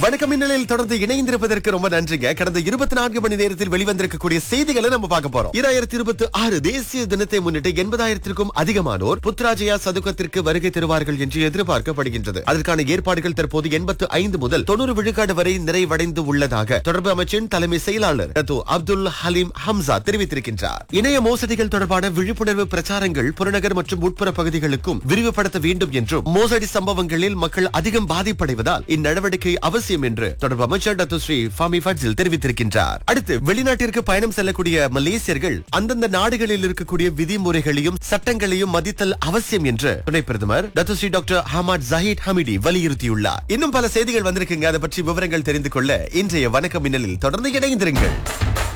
வணக்கம் மின்னலில் தொடர்ந்து இணைந்திருப்பதற்கு ரொம்ப நன்றிங்க கடந்த இருபத்தி நான்கு மணி நேரத்தில் வெளிவந்திருக்கக்கூடிய செய்திகளை நம்ம பார்க்க போறோம் இராயிரத்தி இருபத்தி ஆறு தேசிய தினத்தை முன்னிட்டு எண்பதாயிரத்திற்கும் அதிகமானோர் புத்ராஜயா சதுக்கத்திற்கு வருகை தருவார்கள் என்று எதிர்பார்க்கப்படுகின்றது அதற்கான ஏற்பாடுகள் தற்போது எண்பத்து ஐந்து முதல் தொண்ணூறு விழுக்காடு வரை நிறைவடைந்து உள்ளதாக தொடர்பு அமைச்சின் தலைமை செயலாளர் ரத்து அப்துல் ஹலீம் ஹம்சா தெரிவித்திருக்கின்றார் இணைய மோசடிகள் தொடர்பான விழிப்புணர்வு பிரச்சாரங்கள் புறநகர் மற்றும் உட்புற பகுதிகளுக்கும் விரிவுபடுத்த வேண்டும் என்றும் மோசடி சம்பவங்களில் மக்கள் அதிகம் பாதிப்படைவதால் இந்நடவடிக்கை அவசியம் என்று தொடர்பு அமைச்சர் டாக்டர் ஸ்ரீ ஃபாமி ஃபட்சில் தெரிவித்திருக்கின்றார் அடுத்து வெளிநாட்டிற்கு பயணம் செல்லக்கூடிய மலேசியர்கள் அந்தந்த நாடுகளில் இருக்கக்கூடிய விதிமுறைகளையும் சட்டங்களையும் மதித்தல் அவசியம் என்று துணை பிரதமர் டாக்டர் ஸ்ரீ டாக்டர் ஹமாட் ஜஹீத் ஹமிடி வலியுறுத்தியுள்ளார் இன்னும் பல செய்திகள் வந்திருக்குங்க அதை பற்றி விவரங்கள் தெரிந்து கொள்ள இன்றைய வணக்க மின்னலில் தொடர்ந்து இணைந்திருங்கள்